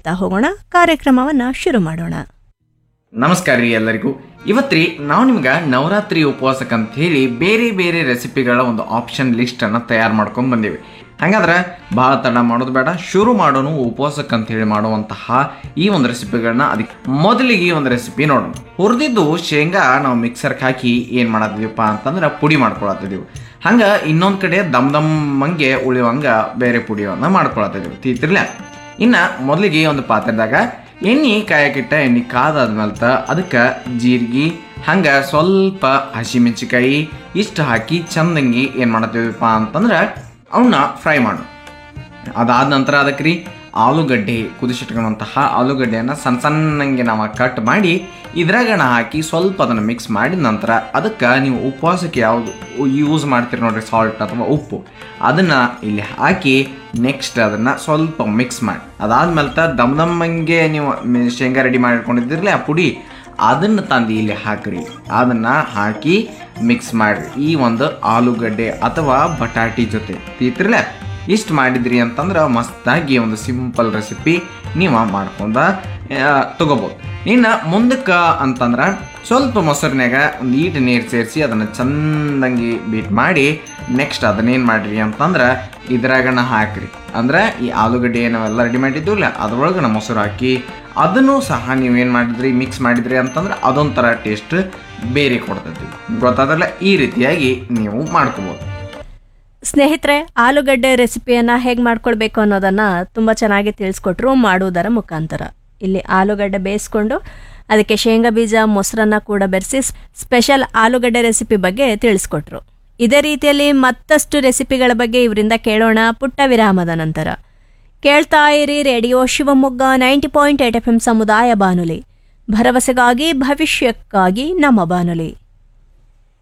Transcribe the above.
ಕೇಳ್ತಾ ಹೋಗೋಣ ಕಾರ್ಯಕ್ರಮವನ್ನ ಶುರು ಮಾಡೋಣ ನಮಸ್ಕಾರ ರೀ ಎಲ್ಲರಿಗೂ ಇವತ್ತ್ರಿ ನಾವು ನಿಮ್ಗೆ ನವರಾತ್ರಿ ಉಪವಾಸಕ್ಕೆ ಅಂತ ಹೇಳಿ ಬೇರೆ ಬೇರೆ ರೆಸಿಪಿಗಳ ಒಂದು ಆಪ್ಷನ್ ಲಿಸ್ಟ್ ಅನ್ನ ತಯಾರು ಮಾಡ್ಕೊಂಡು ಬಂದೀವಿ ಹಾಗಾದ್ರೆ ಭಾಳ ತಡ ಮಾಡೋದು ಬೇಡ ಶುರು ಮಾಡೋನು ಉಪವಾಸಕ್ಕೆ ಅಂತ ಹೇಳಿ ಮಾಡುವಂತಹ ಈ ಒಂದು ರೆಸಿಪಿಗಳನ್ನ ಅದಕ್ಕೆ ಮೊದಲಿಗೆ ಈ ಒಂದು ರೆಸಿಪಿ ನೋಡೋಣ ಹುರಿದಿದ್ದು ಶೇಂಗಾ ನಾವು ಮಿಕ್ಸರ್ಗೆ ಹಾಕಿ ಏನು ಮಾಡತ್ತಿದೀವಪ್ಪ ಅಂತಂದ್ರೆ ಪುಡಿ ಮಾಡ್ಕೊಳತ್ತಿದೀವಿ ಹಂಗೆ ಇನ್ನೊಂದು ಕಡೆ ದಮ್ ದಮ್ ಮಂಗೆ ಉಳಿಯುವಂಗ ಬೇರೆ ಪುಡಿಯನ್ನ ಮಾಡ್ಕೊಳತ್ತಿದೀವಿ ತೀತಿರ್ಲ ಇನ್ನು ಮೊದಲಿಗೆ ಒಂದು ಪಾತ್ರೆದಾಗ ಎಣ್ಣೆ ಕಾಯಕ್ಕಿಟ್ಟ ಎಣ್ಣೆ ಕಾದಾದ್ಮೇಲೆ ಅದಕ್ಕೆ ಜೀರಿಗೆ ಹಂಗೆ ಸ್ವಲ್ಪ ಹಸಿಮೆಣಸಿಕಾಯಿ ಇಷ್ಟು ಹಾಕಿ ಚಂದಂಗಿ ಏನು ಮಾಡತ್ತೀವಪ್ಪ ಅಂತಂದ್ರೆ ಅವನ್ನ ಫ್ರೈ ಮಾಡು ಅದಾದ ನಂತರ ಅದಕ್ಕೆ ರೀ ಆಲೂಗಡ್ಡೆ ಕುದಿಸಿಟ್ಕೊಳ್ಳುವಂತಹ ಆಲೂಗಡ್ಡೆಯನ್ನು ಸಣ್ಣ ಸಣ್ಣಂಗೆ ನಾವು ಕಟ್ ಮಾಡಿ ಇದ್ರಾಗಣ ಹಾಕಿ ಸ್ವಲ್ಪ ಅದನ್ನು ಮಿಕ್ಸ್ ಮಾಡಿದ ನಂತರ ಅದಕ್ಕೆ ನೀವು ಉಪವಾಸಕ್ಕೆ ಯಾವುದು ಯೂಸ್ ಮಾಡ್ತೀರಿ ನೋಡ್ರಿ ಸಾಲ್ಟ್ ಅಥವಾ ಉಪ್ಪು ಅದನ್ನು ಇಲ್ಲಿ ಹಾಕಿ ನೆಕ್ಸ್ಟ್ ಅದನ್ನು ಸ್ವಲ್ಪ ಮಿಕ್ಸ್ ಮಾಡಿ ಅದಾದ್ಮೇಲೆ ತ ದಮ್ ದಮ್ಮಂಗೆ ನೀವು ಮೆ- ಶೇಂಗಾ ರೆಡಿ ಮಾಡಿಟ್ಕೊಂಡಿದ್ದಿರಲಿ ಆ ಪುಡಿ ಅದನ್ನು ತಂದು ಇಲ್ಲಿ ಹಾಕ್ರಿ ಅದನ್ನು ಹಾಕಿ ಮಿಕ್ಸ್ ಮಾಡಿರಿ ಈ ಒಂದು ಆಲೂಗಡ್ಡೆ ಅಥವಾ ಬಟಾಟಿ ಜೊತೆ ತೀತ್ರಲ್ಲ ಇಷ್ಟು ಮಾಡಿದ್ರಿ ಅಂತಂದ್ರೆ ಮಸ್ತಾಗಿ ಒಂದು ಸಿಂಪಲ್ ರೆಸಿಪಿ ನೀವು ಮಾಡ್ಕೊಂಡ ತಗೋಬೋದು ಇನ್ನು ಮುಂದಕ್ಕೆ ಅಂತಂದ್ರೆ ಸ್ವಲ್ಪ ಮೊಸರಿನಾಗ ಒಂದು ಈಟು ನೀರು ಸೇರಿಸಿ ಅದನ್ನು ಚಂದಂಗಿ ಬೀಟ್ ಮಾಡಿ ನೆಕ್ಸ್ಟ್ ಅದನ್ನೇನು ಮಾಡಿರಿ ಅಂತಂದ್ರೆ ಇದ್ರಾಗನ ಹಾಕ್ರಿ ಅಂದ್ರೆ ಈ ಆಲೂಗಡ್ಡೆ ನಾವೆಲ್ಲ ರೆಡಿ ಮಾಡಿದ್ದೀವಲ್ಲ ಅದ್ರೊಳಗನ ಮೊಸರು ಹಾಕಿ ಅದನ್ನು ಸಹ ನೀವೇನು ಮಾಡಿದ್ರಿ ಮಿಕ್ಸ್ ಮಾಡಿದ್ರಿ ಅಂತಂದ್ರೆ ಅದೊಂಥರ ಟೇಸ್ಟ್ ಬೇರೆ ಕೊಡ್ತೈತಿ ಗೊತ್ತಾದ್ರಲ್ಲ ಈ ರೀತಿಯಾಗಿ ನೀವು ಮಾಡ್ಕೋಬೋದು ಸ್ನೇಹಿತರೆ ಆಲೂಗಡ್ಡೆ ರೆಸಿಪಿಯನ್ನ ಹೇಗೆ ಮಾಡ್ಕೊಳ್ಬೇಕು ಅನ್ನೋದನ್ನ ತುಂಬ ಚೆನ್ನಾಗಿ ತಿಳಿಸ್ಕೊಟ್ರು ಮಾಡುವುದರ ಮುಖಾಂತರ ಇಲ್ಲಿ ಆಲೂಗಡ್ಡೆ ಬೇಯಿಸ್ಕೊಂಡು ಅದಕ್ಕೆ ಶೇಂಗಾ ಬೀಜ ಮೊಸರನ್ನ ಕೂಡ ಬೆರೆಸಿ ಸ್ಪೆಷಲ್ ಆಲೂಗಡ್ಡೆ ರೆಸಿಪಿ ಬಗ್ಗೆ ತಿಳಿಸ್ಕೊಟ್ರು ಇದೇ ರೀತಿಯಲ್ಲಿ ಮತ್ತಷ್ಟು ರೆಸಿಪಿಗಳ ಬಗ್ಗೆ ಇವರಿಂದ ಕೇಳೋಣ ಪುಟ್ಟ ವಿರಾಮದ ನಂತರ ಕೇಳ್ತಾ ಇರಿ radio Shivamogga ninety point eight F M ಸಮುದಾಯ ಬಾನುಲಿ ಭರವಸೆಗಾಗಿ ಭವಿಷ್ಯಕ್ಕಾಗಿ ನಮ್ಮ ಬಾನುಲಿ